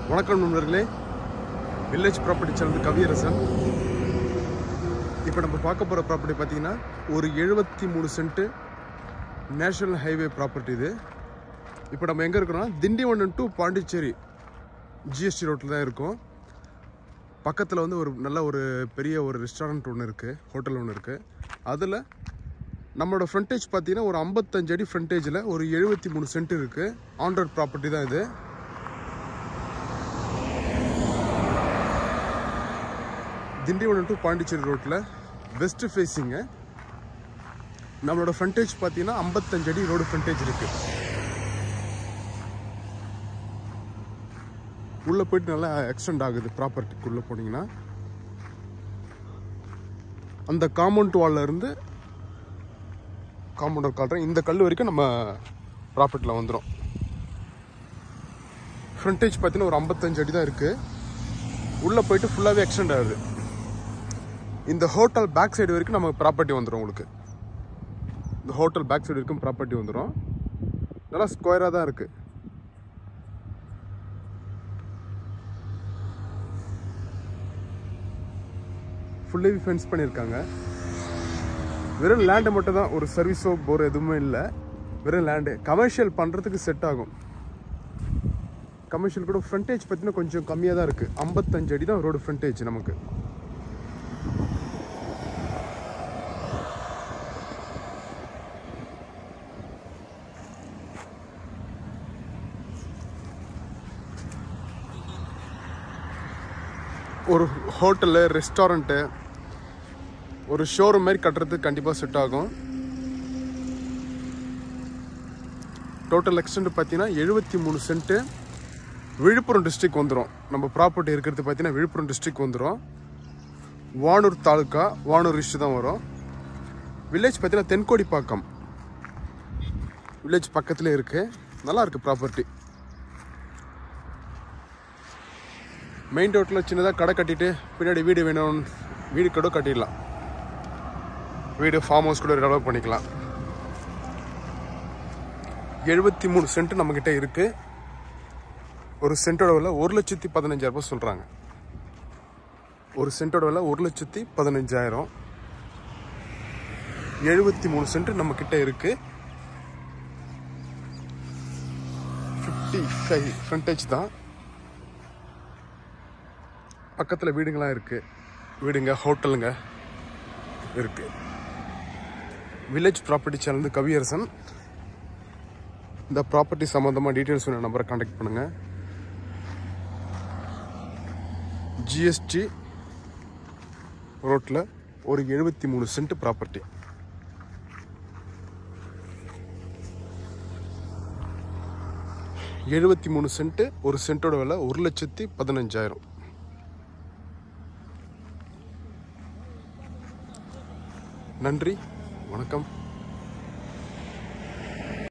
வணக்கம் நண்பர்களே village property channel Kaviyarasan இப்போ நம்ம பார்க்க போகிற ப்ராப்பர்ட்டி பார்த்தீங்கன்னா ஒரு எழுபத்தி மூணு சென்ட்டு நேஷனல் ஹைவே ப்ராப்பர்ட்டி இது இப்போ நம்ம எங்கே இருக்கிறோம்னா திண்டிவனம் டு பாண்டிச்சேரி ஜிஎஸ்டி ரோட்டில் தான் இருக்கோம் பக்கத்தில் வந்து ஒரு நல்ல ஒரு பெரிய ஒரு ரெஸ்டாரண்ட் ஒன்று இருக்குது ஹோட்டல் ஒன்று இருக்குது அதில் நம்மளோட ஃப்ரண்டேஜ் பார்த்தீங்கன்னா ஒரு ஐம்பத்தஞ்சு அடி ஃப்ரண்டேஜில் ஒரு எழுபத்தி மூணு சென்ட் இருக்குது ஆண்ட்ராய்ட் ப்ராப்பர்ட்டி தான் இது திண்டிவனம் டு பாண்டிச்சேரி ரோட்டில் வெஸ்ட் ஃபேஸிங்கு நம்மளோட ஃப்ரண்டேஜ் பார்த்தீங்கன்னா ஐம்பத்தஞ்சு அடி ரோடு ஃப்ரண்டேஜ் இருக்குது உள்ளே போயிட்டு நல்லா எக்ஸ்டெண்ட் ஆகுது ப்ராப்பர்ட்டிக்குள்ளே போனீங்கன்னா அந்த காம்பவுண்ட் வால்ல இருந்து காம்பவுண்டர் காட்டுறேன் இந்த கல் வரைக்கும் நம்ம ப்ராப்பர்ட்டியில் வந்துடும் ஃப்ரண்டேஜ் பார்த்தீங்கன்னா ஒரு ஐம்பத்தஞ்சு அடி தான் இருக்குது உள்ளே போயிட்டு ஃபுல்லாகவே எக்ஸ்டெண்ட் ஆகுது இந்த ஹோட்டல் பேக் சைடு வரைக்கும் நம்ம ப்ராப்பர்ட்டி வந்துடும் உங்களுக்கு இந்த ஹோட்டல் பேக் சைடு வரைக்கும் ப்ராப்பர்ட்டி வந்துடும் நல்லா ஸ்கொயராக தான் இருக்குது ஃபுல்லாகவே ஃபென்ஸ் பண்ணியிருக்காங்க வெறும் லேண்டு மட்டும் தான் ஒரு சர்வீஸோ போர் எதுவுமே இல்லை வெறும் லேண்டு கமர்ஷியல் பண்ணுறதுக்கு செட் ஆகும் கமர்ஷியல் கூட ஃப்ரண்டேஜ் பார்த்தீங்கன்னா கொஞ்சம் கம்மியாக தான் இருக்குது ஐம்பத்தஞ்சு அடி தான் ரோடு ஃப்ரண்டேஜ் நமக்கு ஒரு ஹோட்டலு ரெஸ்டாரண்ட்டு ஒரு ஷோரூம் மாதிரி கட்டுறதுக்கு கண்டிப்பாக செட் ஆகும் டோட்டல் எக்ஸ்டெண்ட் பார்த்தீங்கன்னா எழுபத்தி மூணு சென்ட்டு விழுப்புரம் டிஸ்ட்ரிக் வந்துடும் நம்ம ப்ராப்பர்ட்டி இருக்கிறது பார்த்தீங்கன்னா விழுப்புரம் டிஸ்ட்ரிக் வந்துடும் வானூர் தாலுக்கா வானூர் இஷ்டு தான் வரும் வில்லேஜ் பார்த்தீங்கன்னா தென்கோடிப்பாக்கம் வில்லேஜ் பக்கத்துலேயே இருக்குது நல்லா இருக்குது ப்ராப்பர்ட்டி மெயின் ரோட்டில் சின்னதாக கடை கட்டிட்டு பின்னாடி வீடு வேணும் வீடு கூட கட்டிடலாம் வீடு ஃபார்ம் ஹவுஸ் கூட டெவலப் பண்ணிக்கலாம் எழுபத்தி மூணு சென்ட் நம்மக்கிட்ட இருக்குது ஒரு சென்ட்டோட விலை ஒரு லட்சத்தி பதினஞ்சாயிரம் ரூபாய் சொல்கிறாங்க ஒரு சென்ட்டோட விலை ஒரு லட்சத்தி பதினஞ்சாயிரம் எழுபத்தி மூணு சென்ட் நம்மக்கிட்ட இருக்குது ஃபிஃப்டி ஃபைவ் ஃப்ரண்டேஜ் தான் பக்கத்தில் வீடுங்களாம் இருக்குது வீடுங்க ஹோட்டலுங்க இருக்குது வில்லேஜ் ப்ராப்பர்ட்டி சேனல் கவியரசன் இந்த ப்ராப்பர்ட்டி சம்மந்தமாக டீட்டெயில்ஸ் வேணும் நம்பரை காண்டாக்ட் பண்ணுங்கள் ஜிஎஸ்டி ரோட்டில் ஒரு எழுபத்தி மூணு சென்ட் ப்ராப்பர்ட்டி எழுபத்தி மூணு சென்ட்டு ஒரு சென்ட்டோட விலை ஒரு லட்சத்தி பதினஞ்சாயிரம் நன்றி வணக்கம்